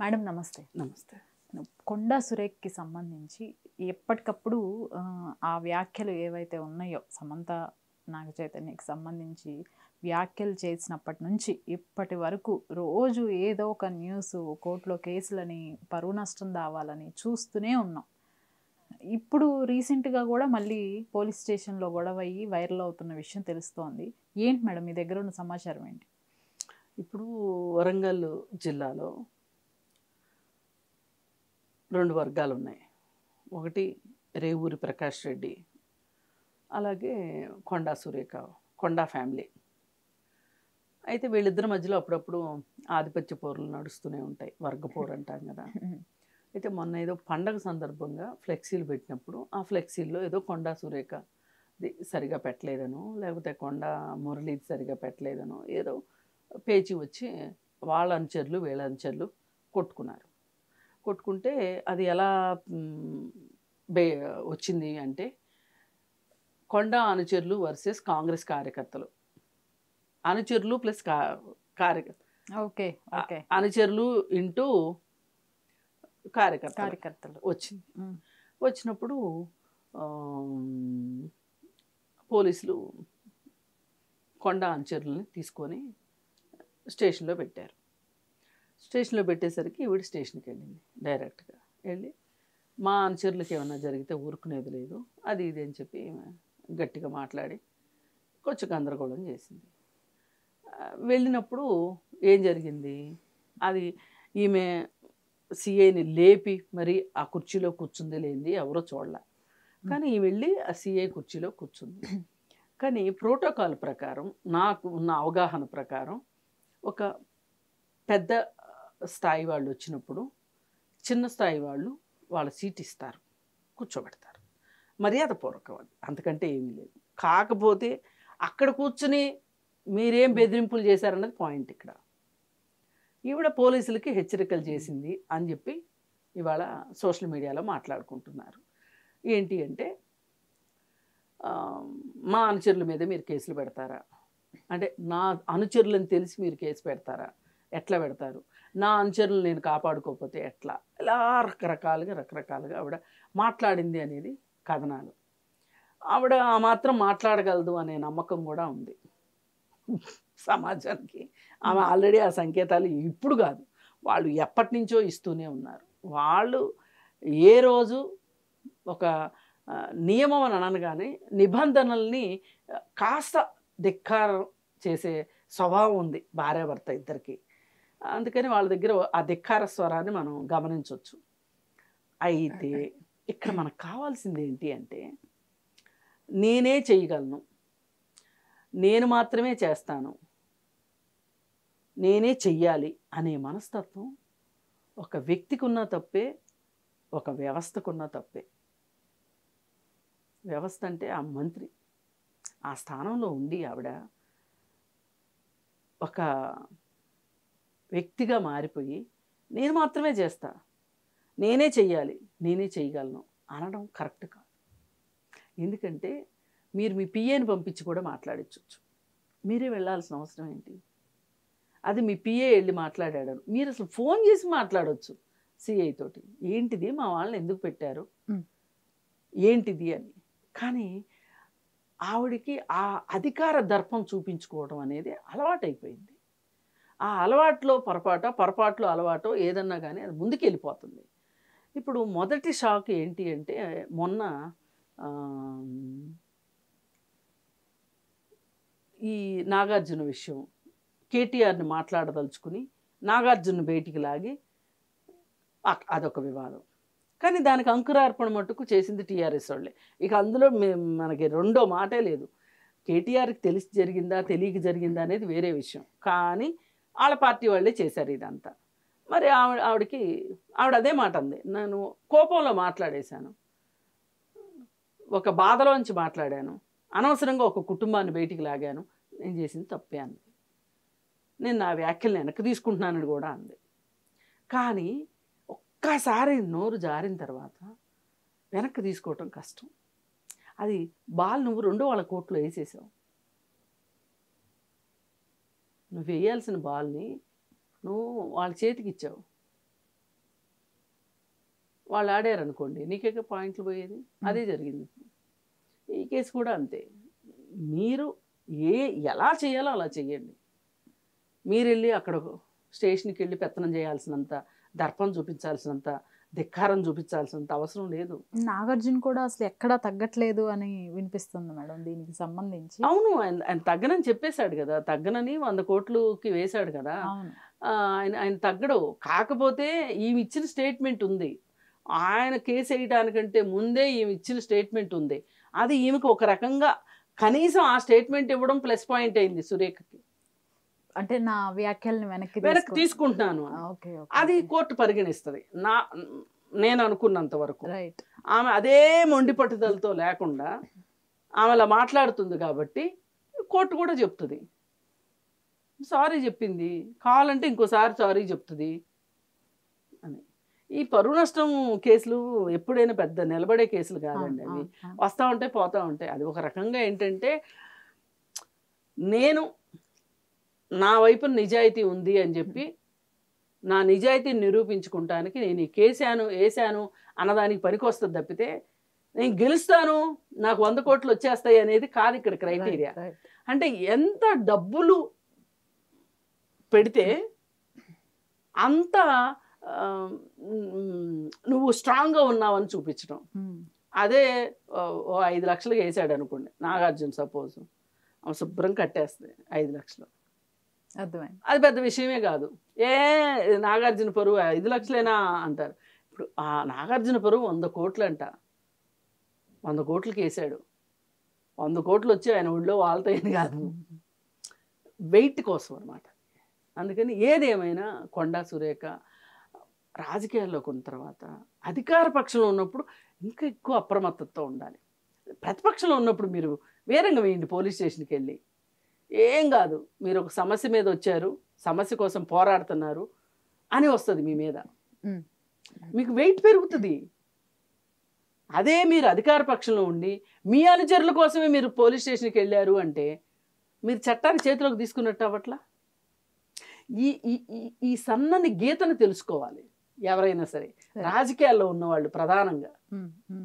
Madam నమస్తే నమస్తే కొండా సురేఖ్కి సంబంధించి ఎప్పటికప్పుడు ఆ, ఆ వ్యాఖ్యలు ఏవైతే ఉన్నాయో సమంత నాగ చైతన్యకి సంబంధించి వ్యాఖ్యలు చేసినప్పటి నుంచి ఇప్పటి వరకు రోజు ఏదో ఒక న్యూస్ కోర్టులో కేసులని పరువు నష్టం దావాలని చూస్తూనే ఉన్నాం ఇప్పుడు రీసెంట్గా కూడా మళ్ళీ పోలీస్ స్టేషన్లో గొడవ అయ్యి వైరల్ అవుతున్న విషయం తెలుస్తోంది ఏంటి మేడం మీ దగ్గర ఉన్న సమాచారం ఏంటి ఇప్పుడు వరంగల్ జిల్లాలో రెండు వర్గాలు ఉన్నాయి ఒకటి రేవూరి ప్రకాష్ రెడ్డి అలాగే కొండా సురేఖ కొండా ఫ్యామిలీ అయితే వీళ్ళిద్దరి మధ్యలో అప్పుడప్పుడు ఆధిపత్య పోరులు నడుస్తూనే ఉంటాయి వర్గ పోరు అంటాం కదా అయితే మొన్న ఏదో పండగ సందర్భంగా ఫ్లెక్సీలు పెట్టినప్పుడు ఆ ఫ్లెక్సీల్లో ఏదో కొండా సురేఖ ఇది సరిగా పెట్టలేదనో లేకపోతే కొండా మురళిది సరిగా పెట్టలేదనో ఏదో పేచి వచ్చి వాళ్ళ అనుచరులు వీళ్ళ అనుచరులు కొట్టుకున్నారు కొట్టుకుంటే అది ఎలా మ్, బే వచ్చింది అంటే కొండా అనుచరులు వర్సెస్ కాంగ్రెస్ కార్యకర్తలు అనుచరులు ప్లస్ కా కార్య ఓకే ఓకే అనుచరులు ఇంటూ కార్యకర్తలు కార్యకర్తలు వచ్చింది ఉమ్. వచ్చినప్పుడు ఆమ్, పోలీసులు కొండ అనుచరులని తీసుకొని స్టేషన్లో పెట్టారు స్టేషన్లో పెట్టేసరికి ఈవిడ స్టేషన్కి వెళ్ళింది డైరెక్ట్గా వెళ్ళి మా అనుచరులకి ఏమన్నా జరిగితే ఊరుకునేది లేదు అది ఇది అని చెప్పి ఈమె గట్టిగా మాట్లాడి కొంచెం గందరగోళం చేసింది ఆ, వెళ్ళినప్పుడు ఏం జరిగింది అది ఈమె సిఐని లేపి మరి ఆ కుర్చీలో కూర్చుంది లేనిది ఎవరో చూడలే కానీ ఈ వెళ్ళి ఆ సిఐ కుర్చీలో కూర్చుంది కానీ ప్రోటోకాల్ ప్రకారం నాకు ఉన్న అవగాహన ప్రకారం ఒక పెద్ద స్థాయి వాళ్ళు వచ్చినప్పుడు చిన్న స్థాయి వాళ్ళు వాళ్ళ సీట్ ఇస్తారు కూర్చోబెడతారు మర్యాదపూర్వకం అది అంతకంటే ఏమీ లేదు కాకపోతే అక్కడ కూర్చుని మీరేం బెదిరింపులు చేశారన్నది పాయింట్ ఇక్కడ ఈవిడ పోలీసులకి హెచ్చరికలు చేసింది అని చెప్పి ఇవాళ సోషల్ మీడియాలో మాట్లాడుకుంటున్నారు ఏంటి అంటే ఆ, మా అనుచరుల మీద మీరు కేసులు పెడతారా అంటే నా అనుచరులను తెలిసి మీరు కేసు పెడతారా ఎట్లా పెడతారు నా అనుచరులు నేను కాపాడుకోకపోతే ఎట్లా ఇలా రకరకాలుగా రకరకాలుగా ఆవిడ మాట్లాడింది అనేది కథనాలు ఆవిడ ఆ మాత్రం మాట్లాడగలదు అనే నమ్మకం కూడా ఉంది సమాజానికి ఆమె ఆల్రెడీ ఆ సంకేతాలు ఇప్పుడు కాదు వాళ్ళు ఎప్పటి నుంచో ఇస్తూనే ఉన్నారు వాళ్ళు ఏ రోజు ఒక ఆ, నియమం అని అనగానే నిబంధనల్ని ఆ, కాస్త ధిక్కారం చేసే స్వభావం ఉంది భార్యాభర్త ఇద్దరికి అందుకని వాళ్ళ దగ్గర ఆ ధిక్కార స్వరాన్ని మనం గమనించవచ్చు అయితే ఇక్కడ మనకు కావాల్సింది ఏంటి అంటే నేనే చేయగలను నేను మాత్రమే చేస్తాను నేనే చెయ్యాలి అనే మనస్తత్వం ఒక వ్యక్తికి ఉన్న తప్పే ఒక వ్యవస్థకున్న తప్పే వ్యవస్థ అంటే ఆ మంత్రి ఆ స్థానంలో ఉండి ఆవిడ ఒక వ్యక్తిగా మారిపోయి నేను మాత్రమే చేస్తా నేనే చెయ్యాలి నేనే చేయగలను అనడం కరెక్ట్ కాదు ఎందుకంటే మీరు మీ పిఏని పంపించి కూడా మాట్లాడించవచ్చు మీరే వెళ్ళాల్సిన అవసరం ఏంటి అది మీ పిఏ వెళ్ళి మాట్లాడాడు మీరు అసలు ఫోన్ చేసి మాట్లాడవచ్చు సిఐ తోటి ఏంటిది మా వాళ్ళని ఎందుకు పెట్టారు మ్. ఏంటిది అని కానీ ఆవిడికి ఆ అధికార దర్పం చూపించుకోవడం అనేది అలవాటైపోయింది ఆ అలవాట్లో పొరపాట పొరపాట్లో అలవాటో ఏదన్నా కానీ అది ముందుకు వెళ్ళిపోతుంది ఇప్పుడు మొదటి షాక్ ఏంటి అంటే మొన్న ఆమ్, ఈ నాగార్జున విషయం కేటీఆర్ని మాట్లాడదలుచుకుని నాగార్జున బయటికి లాగి అక్- అదొక వివాదం కానీ దానికి అంకురార్పణ మట్టుకు చేసింది టీఆర్ఎస్ వాళ్ళే ఇక అందులో మే- మనకి రెండో మాటే లేదు కేటీఆర్కి తెలిసి జరిగిందా తెలియక జరిగిందా అనేది వేరే విషయం కానీ వాళ్ళ పార్టీ వాళ్ళే చేశారు ఇదంతా మరి ఆవిడ ఆవిడకి ఆవిడ అదే మాట అంది నేను కోపంలో మాట్లాడేశాను ఒక బాధలోంచి మాట్లాడాను అనవసరంగా ఒక కుటుంబాన్ని బయటికి లాగాను నేను చేసింది తప్పే అంది నేను నా వ్యాఖ్యలను వెనక్కి తీసుకుంటున్నానని కూడా అంది కానీ ఒక్కసారి నోరు జారిన తర్వాత వెనక్కి తీసుకోవటం కష్టం అది బాల్ నువ్వు రెండో వాళ్ళ కోర్టులో వేసేసావు నువ్వు వేయాల్సిన బాల్ని నువ్వు వాళ్ళ చేతికి ఇచ్చావు వాళ్ళు ఆడారు అనుకోండి నీకే పాయింట్లు పోయేది అదే జరిగింది ఈ కేసు కూడా అంతే మీరు ఏ ఎలా చేయాలో అలా చేయండి మీరు వెళ్ళి అక్కడ స్టేషన్కి వెళ్ళి పెత్తనం చేయాల్సినంత దర్పం చూపించాల్సినంత ధిక్కారం చూపించాల్సినంత అవసరం లేదు నాగార్జున కూడా అసలు ఎక్కడా తగ్గట్లేదు అని వినిపిస్తుంది మేడం దీనికి సంబంధించి అవును ఆయన ఆయన తగ్గనని చెప్పేశాడు కదా తగ్గనని వంద కోట్లుకి వేశాడు కదా అవును ఆ, ఆయన ఆయన తగ్గడు కాకపోతే ఈమె ఇచ్చిన స్టేట్మెంట్ ఉంది ఆయన కేసు వేయడానికంటే ముందే ఈమె ఇచ్చిన స్టేట్మెంట్ ఉంది అది ఈమెకు ఒక రకంగా కనీసం ఆ స్టేట్మెంట్ ఇవ్వడం ప్లస్ పాయింట్ అయింది సురేఖకి అంటే నా వ్యాఖ్యల్ని వెనక్కి వెనక్కి తీసుకో- తీసుకుంటున్నాను అని. ఓకే అది కోర్టు పరిగణిస్తుంది నా నేను అనుకున్నంత వరకు రైట్ ఆమె అదే మొండి పట్టుదలతో లేకుండా ఆమె అలా మాట్లాడుతుంది కాబట్టి కోర్టు కూడా చెప్తుంది సారీ చెప్పింది కావాలంటే ఇంకోసారి సారీ చెప్తుంది అని ఈ పరువు నష్టం కేసులు ఎప్పుడైనా పెద్ద నిలబడే కేసులు కాదండి అవి వస్తూ ఉంటాయి పోతూ ఉంటాయి అది ఒక రకంగా ఏంటంటే నేను నా వైపు నిజాయితీ ఉంది అని చెప్పి నా నిజాయితీని నిరూపించుకుంటానికి నేను ఈ కేసాను వేసాను అన్నదానికి పనికొస్తుంది తప్పితే నేను గెలుస్తాను నాకు వంద కోట్లు వచ్చేస్తాయి అనేది కాదు ఇక్కడ క్రైటీరియా అంటే ఎంత డబ్బులు పెడితే అంత ఆ, మ్, నువ్వు స్ట్రాంగ్గా ఉన్నావని చూపించడం అదే ఓ ఓ ఐదు లక్షలు వేసాడు అనుకోండి నాగార్జున సపోజ్ శుభ్రం కట్టేస్తుంది ఐదు లక్షలు అర్థమైంది అది పెద్ద విషయమే కాదు ఏ నాగార్జున పరువు ఐదు లక్షలేనా అంటారు ఇప్పుడు ఆ నాగార్జున పరువు వంద కోట్లు అంట వంద కోట్లకి వేసాడు వంద కోట్లు వచ్చి ఆయన ఒళ్ళో వాళ్తాయని కాదు వెయిట్ కోసం అనమాట అందుకని ఏదేమైనా కొండా సురేఖ రాజకీయాల్లోకి ఉన్న తర్వాత అధికార పక్షంలో ఉన్నప్పుడు ఇంకా ఎక్కువ అప్రమత్తతో ఉండాలి ప్రతిపక్షంలో ఉన్నప్పుడు మీరు వేరంగా వేయండి పోలీస్ స్టేషన్కి వెళ్ళి ఏం కాదు మీరు ఒక సమస్య మీద వచ్చారు సమస్య కోసం పోరాడుతున్నారు అని వస్తుంది మీ మీద ఉమ్. మీకు వెయిట్ పెరుగుతుంది అదే మీరు అధికార పక్షంలో ఉండి మీ అనుచరుల కోసమే మీరు పోలీస్ స్టేషన్కి వెళ్ళారు అంటే మీరు చట్టాన్ని చేతిలోకి తీసుకున్నట్టు అవ్వట్లా ఈ ఈ- ఈ- ఈ సన్నని గీతను తెలుసుకోవాలి ఎవరైనా సరే రాజకీయాల్లో ఉన్నవాళ్ళు ప్రధానంగా ఉమ్, ఉమ్.